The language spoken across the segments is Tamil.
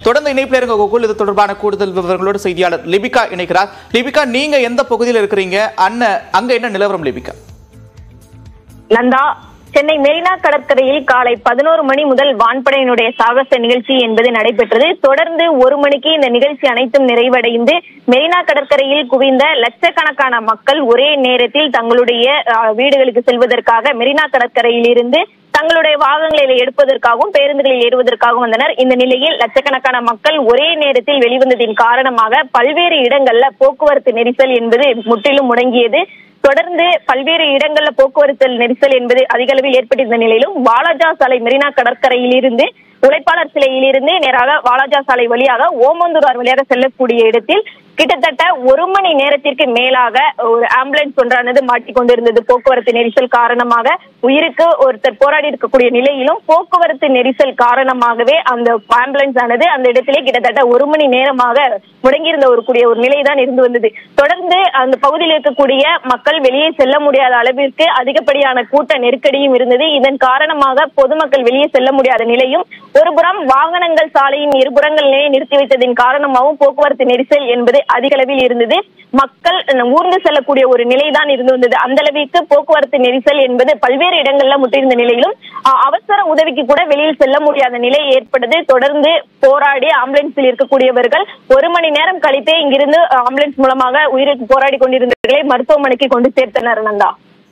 தொடர்ந்து இணைப்பில் இருக்க கோகுல் இது தொடர்பான கூடுதல் விவரங்களோடு செய்தியாளர் லிபிகா இணைக்கிறார் லிபிகா நீங்க எந்த பகுதியில் இருக்கிறீங்க அண்ணன் அங்க என்ன நிலவரம் லிபிகா நந்தா சென்னை மெரினா கடற்கரையில் காலை பதினோரு மணி முதல் வான்படையினுடைய சாகச நிகழ்ச்சி என்பது நடைபெற்றது தொடர்ந்து ஒரு மணிக்கு இந்த நிகழ்ச்சி அனைத்தும் நிறைவடைந்து மெரினா கடற்கரையில் குவிந்த லட்சக்கணக்கான மக்கள் ஒரே நேரத்தில் தங்களுடைய அஹ், வீடுகளுக்கு செல்வதற்காக மெரினா கடற்கரையில் இருந்து தங்களுடைய வாகனங்களை எடுப்பதற்காகவும் பேருந்துகளில் ஏறுவதற்காகவும் வந்தனர் இந்த நிலையில் லட்சக்கணக்கான மக்கள் ஒரே நேரத்தில் வெளிவந்ததின் காரணமாக பல்வேறு இடங்கள்ல போக்குவரத்து நெரிசல் என்பது முற்றிலும் முடங்கியது தொடர்ந்து பல்வேறு இடங்கள்ல போக்குவரத்து நெரிசல் என்பது அதிக அளவில் ஏற்பட்டிருந்த நிலையிலும் வாலாஜா சாலை மெரினா கடற்கரையில் இருந்து உழைப்பாளர் சிலையிலிருந்து நேராக வாலாஜா சாலை வழியாக ஓமந்தூரார் வழியாக செல்லக்கூடிய இடத்தில் கிட்டத்தட்ட ஒரு மணி நேரத்திற்கு மேலாக ஒரு ஆம்புலன்ஸ் ஒன்றானது மாட்டிக்கொண்டிருந்தது போக்குவரத்து நெரிசல் காரணமாக உயிருக்கு ஒருத்தர் போராடி இருக்கக்கூடிய நிலையிலும் போக்குவரத்து நெரிசல் காரணமாகவே அந்த ஆம்புலன்ஸ் ஆனது அந்த இடத்திலே கிட்டத்தட்ட ஒரு மணி நேரமாக முடங்கியிருந்த ஒரு கூடிய ஒரு நிலை தான் இருந்து வந்தது தொடர்ந்து அந்த பகுதியில் இருக்கக்கூடிய மக்கள் வெளியே செல்ல முடியாத அளவிற்கு அதிகப்படியான கூட்ட நெருக்கடியும் இருந்தது இதன் காரணமாக பொதுமக்கள் வெளியே செல்ல முடியாத நிலையும் ஒருபுறம் வாகனங்கள் சாலையின் இருபுறங்களிலே நிறுத்தி வைத்ததின் காரணமாகவும் போக்குவரத்து நெரிசல் என்பது அதிக அளவில் இருந்தது மக்கள் ஊர்ந்து செல்லக்கூடிய ஒரு நிலைதான் இருந்து வந்தது அந்த அளவிற்கு போக்குவரத்து நெரிசல் என்பது பல்வேறு இடங்கள்ல முற்றிருந்த நிலையிலும் அ- அவசர உதவிக்கு கூட வெளியில் செல்ல முடியாத நிலை ஏற்பட்டது தொடர்ந்து போராடி ஆம்புலன்ஸில் இருக்கக்கூடியவர்கள் ஒரு மணி நேரம் கழித்தே இங்கிருந்து ஆம்புலன்ஸ் மூலமாக உயிருக்கு போராடி கொண்டிருந்தவர்களை மருத்துவமனைக்கு கொண்டு சேர்த்தனர் நந்தா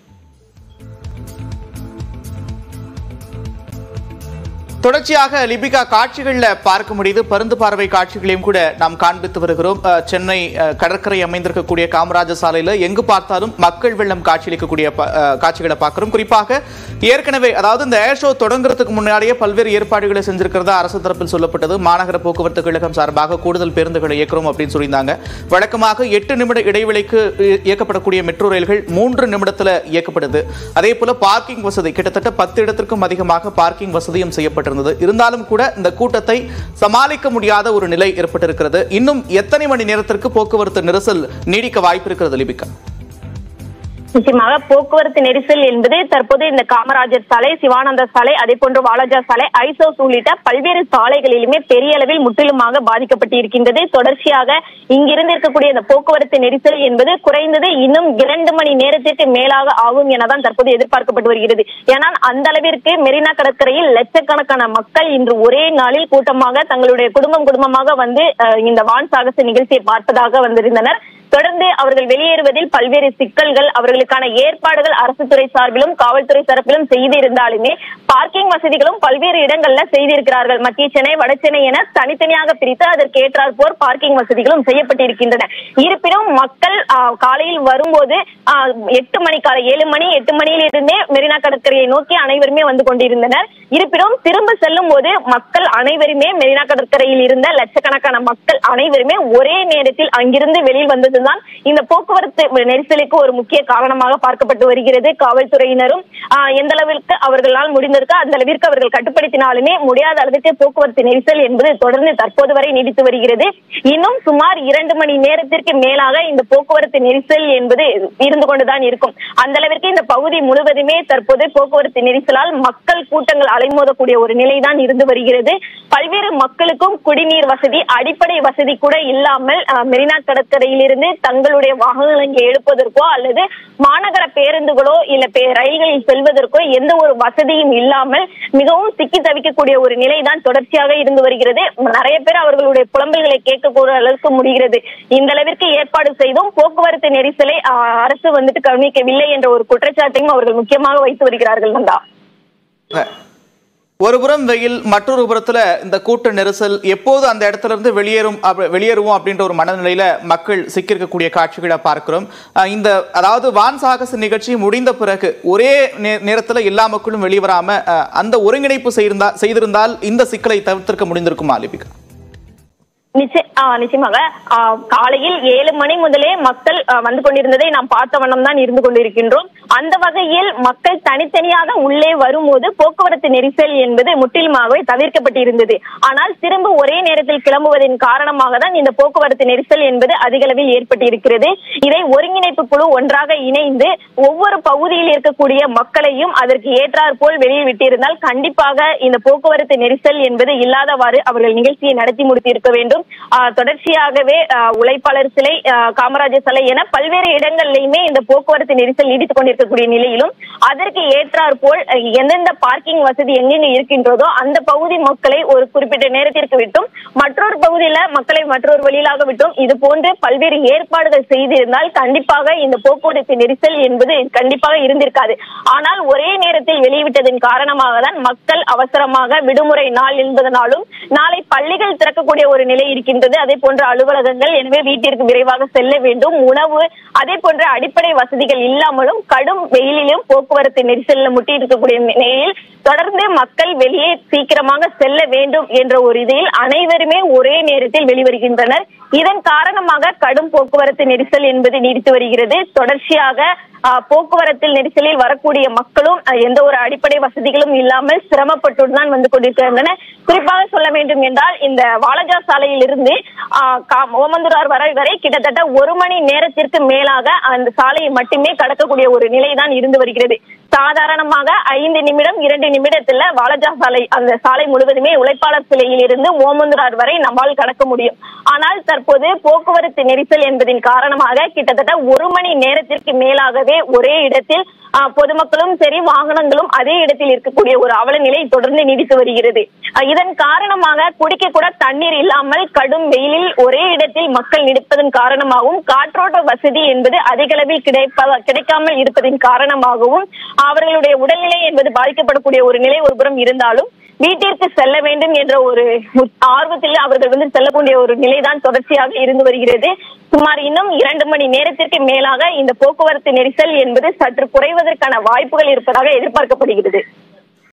தொடர்ச்சியாக லிபிகா காட்சிகள்ல பார்க்க முடியுது பருந்து பார்வை காட்சிகளையும் கூட நாம் காண்பித்து வருகிறோம் அஹ், சென்னை அஹ், கடற்கரை அமைந்திருக்கக்கூடிய காமராஜர் சாலையில எங்கு பார்த்தாலும் மக்கள் வெள்ளம் காட்சியளிக்கக்கூடிய ப- அஹ், காட்சிகளை பார்க்கிறோம் குறிப்பாக ஏற்கனவே அதாவது இந்த ஏர் ஷோ தொடங்குறதுக்கு முன்னாடியே பல்வேறு ஏற்பாடுகளை செஞ்சிருக்கிறதா அரசு தரப்பில் சொல்லப்பட்டது மாநகர போக்குவரத்து கழகம் சார்பாக கூடுதல் பேருந்துகளை இயக்குறோம் அப்படின்னு சொல்லியிருந்தாங்க வழக்கமாக எட்டு நிமிட இடைவெளிக்கு இ- இயக்கப்படக்கூடிய மெட்ரோ ரயில்கள் மூன்று நிமிடத்துல இயக்கப்படுது அதே போல பார்க்கிங் வசதி கிட்டத்தட்ட பத்து இடத்திற்கும் அதிகமாக பார்க்கிங் வசதியும் செய்யப்பட்டிருந்தது இருந்தாலும் கூட இந்த கூட்டத்தை சமாளிக்க முடியாத ஒரு நிலை ஏற்பட்டிருக்கிறது இன்னும் எத்தனை மணி நேரத்திற்கு போக்குவரத்து நெரிசல் நீடிக்க வாய்ப்பு இருக்கிறது லிபிகா நிச்சயமாக போக்குவரத்து நெரிசல் என்பது தற்போது இந்த காமராஜர் சாலை சிவானந்த சாலை அதே போன்று வாலாஜா சாலை ஐசோஸ் உள்ளிட்ட பல்வேறு சாலைகளிலுமே பெரிய அளவில் முற்றிலுமாக பாதிக்கப்பட்டு இருக்கின்றது தொடர்ச்சியாக இங்கிருந்து இருக்கக்கூடிய இந்த போக்குவரத்து நெரிசல் என்பது குறைந்தது இன்னும் இரண்டு மணி நேரத்திற்கு மேலாக ஆகும் எனதான் தற்போது எதிர்பார்க்கப்பட்டு வருகிறது ஏனால் அந்த அளவிற்கு மெரினா கடற்கரையில் லட்சக்கணக்கான மக்கள் இன்று ஒரே நாளில் கூட்டமாக தங்களுடைய குடும்பம் குடும்பமாக வந்து அஹ், இந்த வான் சாகச நிகழ்ச்சியை பார்ப்பதாக வந்திருந்தனர் தொடர்ந்து அவர்கள் வெளியேறுவதில் பல்வேறு சிக்கல்கள் அவர்களுக்கான ஏற்பாடுகள் அரசு துறை சார்பிலும் காவல்துறை தரப்பிலும் செய்திருந்தாலுமே பார்க்கிங் வசதிகளும் பல்வேறு இடங்கள்ல செய்திருக்கிறார்கள் மத்திய சென்னை வட சென்னை என தனித்தனியாக பிரித்து அதற்கு ஏற்றாற்போர் பார்க்கிங் வசதிகளும் செய்யப்பட்டிருக்கின்றன இருப்பினும் மக்கள் ஆ, காலையில் வரும்போது ஆ, எட்டு மணி காலை ஏழு மணி எட்டு மணியிலிருந்தே மெரினா கடற்கரையை நோக்கி அனைவருமே வந்து கொண்டிருந்தனர் இருப்பினும் திரும்ப செல்லும் போது மக்கள் அனைவருமே மெரினா கடற்கரையில் இருந்த லட்சக்கணக்கான மக்கள் அனைவருமே ஒரே நேரத்தில் அங்கிருந்து வெளியில் வந்ததுதான் இந்த போக்குவரத்து நெரிசலுக்கு ஒரு முக்கிய காரணமாக பார்க்கப்பட்டு வருகிறது காவல்துறையினரும் ஆஹ், எந்த அளவிற்கு அவர்களால் முடிந்திருக்கோ அந்த அளவிற்கு அவர்கள் கட்டுப்படுத்தினாலுமே முடியாத அளவிற்கு போக்குவரத்து நெரிசல் என்பது தொடர்ந்து தற்போது வரை நீடித்து வருகிறது இன்னும் சுமார் இரண்டு மணி நேரத்திற்கு மேலாக இந்த போக்குவரத்து நெரிசல் என்பது இருந்து கொண்டுதான் இருக்கும் அந்த அளவிற்கு இந்த பகுதி முழுவதுமே தற்போது போக்குவரத்து நெரிசலால் மக்கள் கூட்டங்கள் அலைமோதக்கூடிய ஒரு நிலைதான் இருந்து வருகிறது பல்வேறு மக்களுக்கும் குடிநீர் வசதி அடிப்படை வசதி கூட இல்லாமல் அஹ், மெரினா கடற்கரையிலிருந்து தங்களுடைய வாகனங்களை இங்கே எடுப்பதற்கோ அல்லது மாநகர பேருந்துகளோ இல்ல பே- ரயில்களில் செல்வதற்கோ எந்த ஒரு வசதியும் இல்லாமல் மிகவும் சிக்கி தவிக்கக்கூடிய ஒரு நிலைதான் தொடர்ச்சியாக இருந்து வருகிறது நிறைய பேர் அவர்களுடைய புலம்பல்களை கேட்கக்கூடிய அளவுக்கு முடிகிறது இந்த அளவிற்கு ஏற்பாடு செய்தும் போக்குவரத்து நெரிசலை அஹ், அரசு வந்துட்டு கவனிக்கவில்லை என்ற ஒரு குற்றச்சாட்டையும் அவர்கள் முக்கியமாக வைத்து வருகிறார்கள் நந்தா ஒரு புறம் வெயில் மற்றொரு புறத்துல இந்த கூட்ட நெரிசல் எப்போது அந்த இடத்துல இருந்து வெளியேறும் அப்ப- வெளியேறுவோம் அப்படின்ற ஒரு மனநிலையில மக்கள் சிக்கியிருக்கக்கூடிய காட்சிகளை பார்க்கிறோம் அஹ் இந்த அதாவது வான் சாகச நிகழ்ச்சி முடிந்த பிறகு ஒரே நே- நேரத்துல எல்லா மக்களும் வெளிவராம அஹ், அந்த ஒருங்கிணைப்பு செய்திருந்தா செய்திருந்தால் இந்த சிக்கலை தவிர்த்திருக்க முடிந்திருக்குமா லிபிகா நிச்சய- ஆ, நிச்சயமாக ஆ, காலையில் ஏழு மணி முதலே மக்கள் ஆ, வந்து கொண்டிருந்ததை நாம் பார்த்த வண்ணம் தான் இருந்து கொண்டிருக்கின்றோம் அந்த வகையில் மக்கள் தனித்தனியாக உள்ளே வரும்போது போக்குவரத்து நெரிசல் என்பது முற்றிலுமாகவே தவிர்க்கப்பட்டிருந்தது ஆனால் திரும்ப ஒரே நேரத்தில் கிளம்புவதன் காரணமாக தான் இந்த போக்குவரத்து நெரிசல் என்பது அதிக அளவில் ஏற்பட்டிருக்கிறது இதை ஒருங்கிணைப்பு குழு ஒன்றாக இணைந்து ஒவ்வொரு பகுதியில் இருக்கக்கூடிய மக்களையும் அதற்கு ஏற்றாற் போல் வெளியில் விட்டிருந்தால் கண்டிப்பாக இந்த போக்குவரத்து நெரிசல் என்பது இல்லாதவாறு அவர்கள் நிகழ்ச்சியை நடத்தி முடித்திருக்க வேண்டும் ஆஹ் தொடர்ச்சியாகவே ஆஹ் உழைப்பாளர் சிலை ஆஹ் காமராஜர் சிலை என பல்வேறு இடங்களிலுமே இந்த போக்குவரத்து நெரிசல் நீடித்துக் கொண்டிருக்கக்கூடிய நிலையிலும் அதற்கு ஏற்றாற் போல் அஹ், எந்தெந்த பார்க்கிங் வசதி எங்கெங்க இருக்கின்றதோ அந்த பகுதி மக்களை ஒரு குறிப்பிட்ட நேரத்திற்கு விட்டும் மற்றொரு பகுதியில மக்களை மற்றொரு வழியிலாக விட்டும் இது போன்று பல்வேறு ஏற்பாடுகள் செய்திருந்தால் கண்டிப்பாக இந்த போக்குவரத்து நெரிசல் என்பது கண்டிப்பாக இருந்திருக்காது ஆனால் ஒரே நேரத்தில் வெளியிட்டதன் காரணமாக தான் மக்கள் அவசரமாக விடுமுறை நாள் என்பதனாலும் நாளை பள்ளிகள் திறக்கக்கூடிய ஒரு நிலை இருக்கின்றது அதே போன்ற அலுவலகங்கள் எனவே வீட்டிற்கு விரைவாக செல்ல வேண்டும் உணவு அதே போன்ற அடிப்படை வசதிகள் இல்லாமலும் கடும் வெயிலிலும் போக்குவரத்து நெரிசலில் முட்டி இருக்கக்கூடிய நிலையில் தொடர்ந்து மக்கள் வெளியே சீக்கிரமாக செல்ல வேண்டும் என்ற ஒரு இதில் அனைவருமே ஒரே நேரத்தில் வெளிவருகின்றனர் இதன் காரணமாக கடும் போக்குவரத்து நெரிசல் என்பது நீடித்து வருகிறது தொடர்ச்சியாக ஆஹ், போக்குவரத்தில் நெரிசலில் வரக்கூடிய மக்களும் ஆஹ், எந்த ஒரு அடிப்படை வசதிகளும் இல்லாமல் சிரமப்பட்டு தான் வந்து கொண்டிருக்கின்றனர் குறிப்பாக சொல்ல வேண்டும் என்றால் இந்த வாலஜா சாலையில் இருந்து ஓமந்துரார் வரை வரை கிட்டத்தட்ட ஒரு மணி நேரத்திற்கு மேலாக அந்த சாலையை மட்டுமே கடக்கக்கூடிய ஒரு நிலை தான் இருந்து வருகிறது சாதாரணமாக ஐந்து நிமிடம் இரண்டு நிமிடத்துல வாலஜா சாலை அந்த சாலை முழுவதுமே உழைப்பாளர் சிலையில் இருந்து ஓமந்துரார் வரை நம்மால் கடக்க முடியும் ஆனால் தற்போது போக்குவரத்து நெரிசல் என்பதின் காரணமாக கிட்டத்தட்ட ஒரு மணி நேரத்திற்கு மேலாகவே ஒரே இடத்தில் ஆஹ், பொதுமக்களும் சரி வாகனங்களும் அதே இடத்தில் இருக்கக்கூடிய ஒரு அவல நிலை தொடர்ந்து நீடித்து வருகிறது ஆஹ், இதன் காரணமாக குடிக்க கூட தண்ணீர் இல்லாமல் கடும் வெயிலில் ஒரே இடத்தில் மக்கள் நிற்பதன் காரணமாகவும் காற்றோட்ட வசதி என்பது அதிக அளவில் கிடைப்ப கிடைக்காமல் இருப்பதின் காரணமாகவும் அவர்களுடைய உடல்நிலை என்பது பாதிக்கப்படக்கூடிய ஒரு நிலை ஒருபுறம் இருந்தாலும் வீட்டிற்கு செல்ல வேண்டும் என்ற ஒரு ஆர்வத்தில் அவர்கள் வந்து செல்லக்கூடிய ஒரு நிலைதான் தொடர்ச்சியாக இருந்து வருகிறது சுமார் இன்னும் இரண்டு மணி நேரத்திற்கு மேலாக இந்த போக்குவரத்து நெரிசல் என்பது சற்று குறைவதற்கான வாய்ப்புகள் இருப்பதாக எதிர்பார்க்கப்படுகிறது